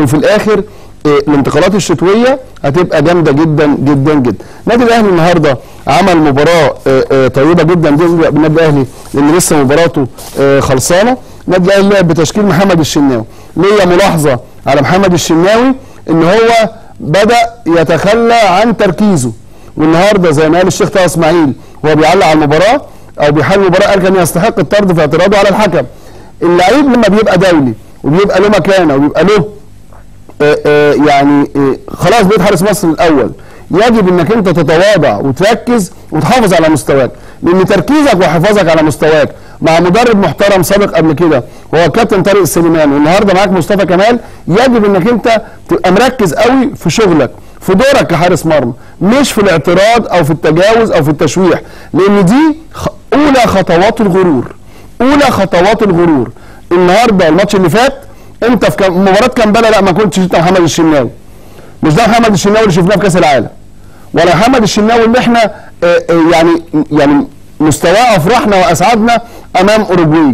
لكن في الاخر آه، الانتقالات الشتويه هتبقى جامده جدا جدا جدا النادي الاهلي النهارده عمل مباراه آه، آه، طيبه جدا جدا بالنادي الاهلي لان لسه مباراته آه، خلصانه النادي الاهلي لعب بتشكيل محمد الشناوي ليا ملاحظه على محمد الشناوي ان هو بدا يتخلى عن تركيزه والنهارده زي ما قال الشيخ طه اسماعيل وهو بيعلق على المباراه او بيحل المباراه قال كان يستحق الطرد في اعتراضه على الحكم اللعيب لما بيبقى دولي وبيبقى له مكانه وبيبقى له آه، آه، يعني آه، خلاص بقيت حارس مصر الاول يجب انك انت تتواضع وتركز وتحافظ على مستواك لان تركيزك وحفاظك على مستواك مع مدرب محترم سابق قبل كده وهو كابتن طارق السليمان والنهارده معاك مصطفى كمال يجب انك انت تبقى مركز قوي في شغلك في دورك كحارس مرمى مش في الاعتراض او في التجاوز او في التشويح لان دي خ- اولى خطوات الغرور اولى خطوات الغرور النهارده الماتش اللي فات انت في كم- مباراه كامبالا لا ما كنتش انت محمد الشناوي مش ده محمد الشناوي اللي شفناه في كاس العالم ولا محمد الشناوي اللي احنا آه، آه، يعني يعني مستواه افرحنا واسعدنا امام اوروجواي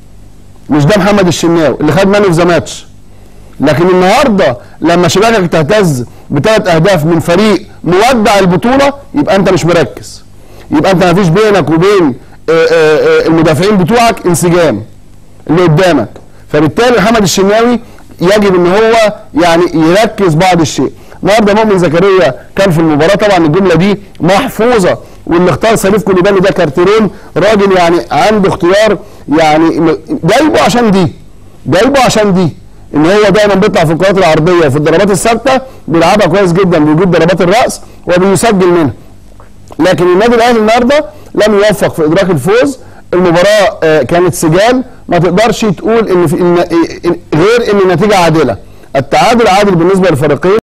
مش ده محمد الشناوي اللي خد مان اوف ذا ماتش لكن النهارده لما شباكك تهتز بثلاث اهداف من فريق مودع البطوله يبقى انت مش مركز يبقى انت ما فيش بينك وبين آه، آه، آه، المدافعين بتوعك انسجام اللي قدامك فبالتالي محمد الشناوي يجب ان هو يعني يركز بعض الشيء النهارده مؤمن زكريا كان في المباراه طبعا الجمله دي محفوظه واللي اختار سليف كوليبالي ده كارتيرون راجل يعني عنده اختيار يعني م- جايبه عشان دي جايبه عشان دي ان هو دايما بيطلع في الكرات العرضيه وفي الضربات الثابته بيلعبها كويس جدا بوجود ضربات الراس وبيسجل منها لكن النادي الاهلي النهارده لم يوفق في ادراك الفوز المباراه آه، كانت سجال ما تقدرش تقول ان في إن غير ان النتيجه عادله التعادل عادل بالنسبه للفريقين